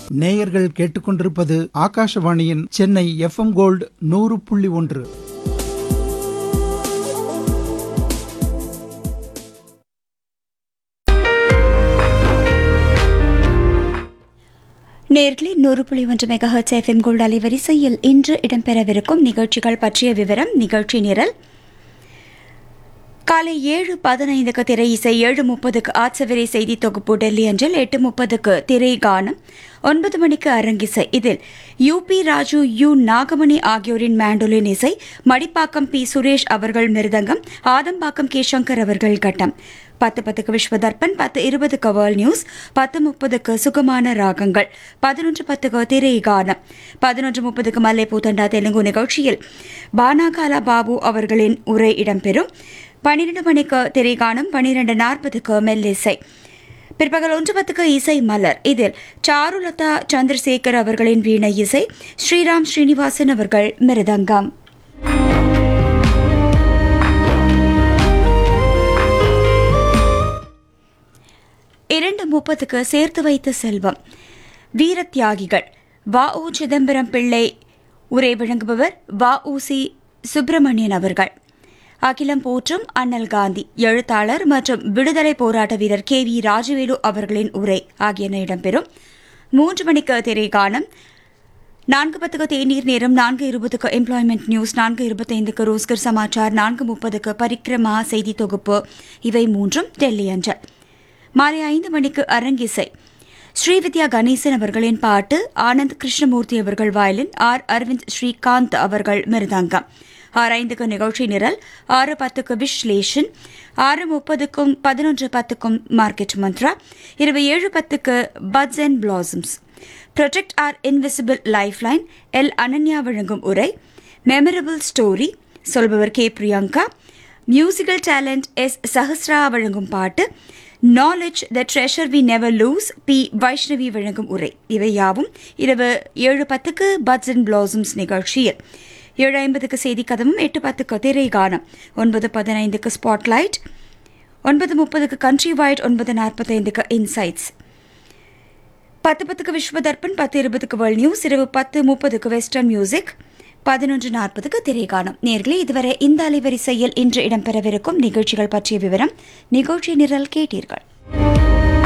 நேயர்கள் கேட்டுக்கொண்டிருப்பது ஆகாஷவாணியின் சென்னை எஃப்எம் கோல்டு நூறு புள்ளி ஒன்று நேர்களே நூறு புள்ளி ஒன்று மெகாஹர்ட்ஸ் எஃப்எம் கோல்டு அலைவரிசையில் இன்று இடம்பெறவிருக்கும் நிகழ்ச்சிகள் பற்றிய விவரம் நிகழ்ச்சி நிரல் காலை ஏழு பதினைந்துக்கு திரை இசை ஏழு முப்பதுக்கு ஆட்சவிரை செய்தி தொகுப்பு டெல்லி அஞ்சல் எட்டு முப்பதுக்கு திரை கானம் ஒன்பது மணிக்கு அரங்கிசை இதில் யூபி ராஜு யு நாகமணி ஆகியோரின் மேண்டோலின் இசை மடிப்பாக்கம் பி சுரேஷ் அவர்கள் மிருதங்கம் ஆதம்பாக்கம் கே சங்கர் அவர்கள் கட்டம் பத்து பத்துக்கு விஸ்வதர்ப்பன் பத்து இருபதுக்கு வேர்ல்ட் நியூஸ் பத்து முப்பதுக்கு சுகமான ராகங்கள் பதினொன்று பத்துக்கு திரை கானம் பதினொன்று முப்பதுக்கு மல்லை பூத்தண்டா தெலுங்கு நிகழ்ச்சியில் பானாகாலா பாபு அவர்களின் உரை இடம்பெறும் பன்னிரண்டு மணிக்கு திரைகானம் பன்னிரண்டு நாற்பதுக்கு மெல்லிசை பிற்பகல் ஒன்று பத்துக்கு இசை மலர் இதில் சாருலதா சந்திரசேகர் அவர்களின் வீணை இசை ஸ்ரீராம் ஸ்ரீனிவாசன் அவர்கள் மிருதங்கம் இரண்டு முப்பதுக்கு சேர்த்து வைத்த செல்வம் வீரத்தியாகிகள் வ உ சிதம்பரம் பிள்ளை உரை வழங்குபவர் வ உ சி சுப்பிரமணியன் அவர்கள் அகிலம் போற்றும் அண்ணல் காந்தி எழுத்தாளர் மற்றும் விடுதலை போராட்ட வீரர் கே வி ராஜவேலு அவர்களின் உரை ஆகியன இடம்பெறும் மூன்று மணிக்கு திரைகானம் நான்கு பத்துக்கு தேநீர் நேரம் நான்கு இருபதுக்கு எம்ப்ளாய்மெண்ட் நியூஸ் நான்கு இருபத்தைந்துக்கு ரோஸ்கர் சமாச்சார் நான்கு முப்பதுக்கு பரிக்ரமா செய்தி தொகுப்பு இவை மூன்றும் டெல்லி அஞ்சல் மாலை ஐந்து மணிக்கு அரங்கிசை ஸ்ரீவித்யா கணேசன் அவர்களின் பாட்டு ஆனந்த் கிருஷ்ணமூர்த்தி அவர்கள் வயலின் ஆர் அரவிந்த் ஸ்ரீகாந்த் அவர்கள் மிருதங்கம் ஆறு ஐந்துக்கு நிகழ்ச்சி நிரல் ஆறு பத்துக்கு விஸ்லேஷன் ஆறு முப்பதுக்கும் பதினொன்று பத்துக்கும் மார்க்கெட் மந்த்ரா இருபது ஏழு பத்துக்கு buds and blossoms protect our invisible lifeline L Ananya வழங்கும் உரை மெமரபிள் ஸ்டோரி சொல்பவர் K Priyanka musical talent S Sahasra வழங்கும் பாட்டு knowledge the treasure we never lose P Vaishnavi வழங்கும் உரை இவை யாவும் இரவு ஏழு பத்துக்கு பட்ஸ் அண்ட் பிளாசம்ஸ் நிகழ்ச்சியில் ஏழு ஐம்பதுக்கு செய்தி கதவும் எட்டு பத்துக்கு திரை கானம் ஒன்பது பதினைந்துக்கு ஸ்பாட்லைட் ஒன்பது முப்பதுக்கு கண்ட்ரி வைட் ஒன்பது நாற்பத்தைந்துக்கு இன்சைட்ஸ் பத்து பத்துக்கு விஸ்வதர்ப்பன் பத்து இருபதுக்கு வேர்ல்ட் நியூஸ் இரவு பத்து முப்பதுக்கு வெஸ்டர்ன் மியூசிக் பதினொன்று நாற்பதுக்கு திரைகாணும் நேர்களே இதுவரை இந்த அலைவரிசையில் இன்று இடம்பெறவிருக்கும் நிகழ்ச்சிகள் பற்றிய விவரம் நிகழ்ச்சி நிரல் கேட்டீர்கள்